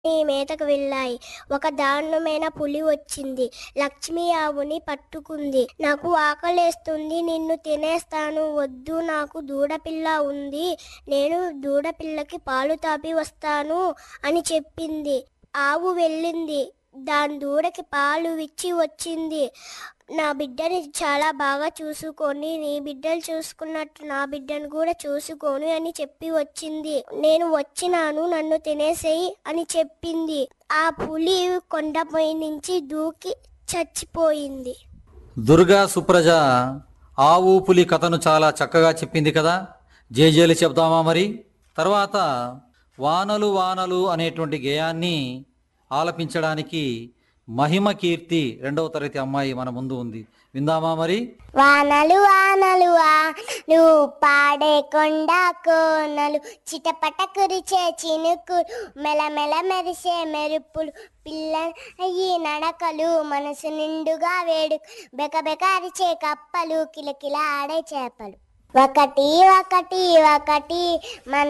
మేతకు వెళ్ళాయి ఒక దారుణమైన పులి వచ్చింది లక్ష్మి ఆవుని పట్టుకుంది నాకు ఆకలేస్తుంది నిన్ను తినేస్తాను వద్దు నాకు దూడపిల్ల ఉంది నేను దూడపిల్లకి పాలు తాపి వస్తాను అని చెప్పింది ఆవు వెళ్ళింది దాని దూడకి పాలు ఇచ్చి వచ్చింది నా బిడ్డని చాలా బాగా చూసుకొని నీ బిడ్డలు చూసుకున్నట్టు నా బిడ్డను కూడా చూసుకొని అని చెప్పి వచ్చింది నేను వచ్చినాను నన్ను తినేసేయి అని చెప్పింది ఆ పులి కొండపై నుంచి దూకి చచ్చిపోయింది దుర్గా సుప్రజ ఆవు పులి కథను చాలా చక్కగా చెప్పింది కదా జేజేలు చెప్దామా మరి తర్వాత వానలు వానలు అనేటువంటి గేయాన్ని ఆలపించడానికి మహిమ కీర్తి రెండవ తరగతి అమ్మాయి మన ముందు ఉంది విందామా మరి వానలు వానలు వానలు పాడే కొండ కోనలు చిటపట కురిచే చినుకు మెలమెల మెరిసే మెరుపులు పిల్లయి నడకలు మనసు నిండుగా వేడు బెక బెక అరిచే కప్పలు కిలకిల ఆడే చేపలు ఒకటి ఒకటి ఒకటి మన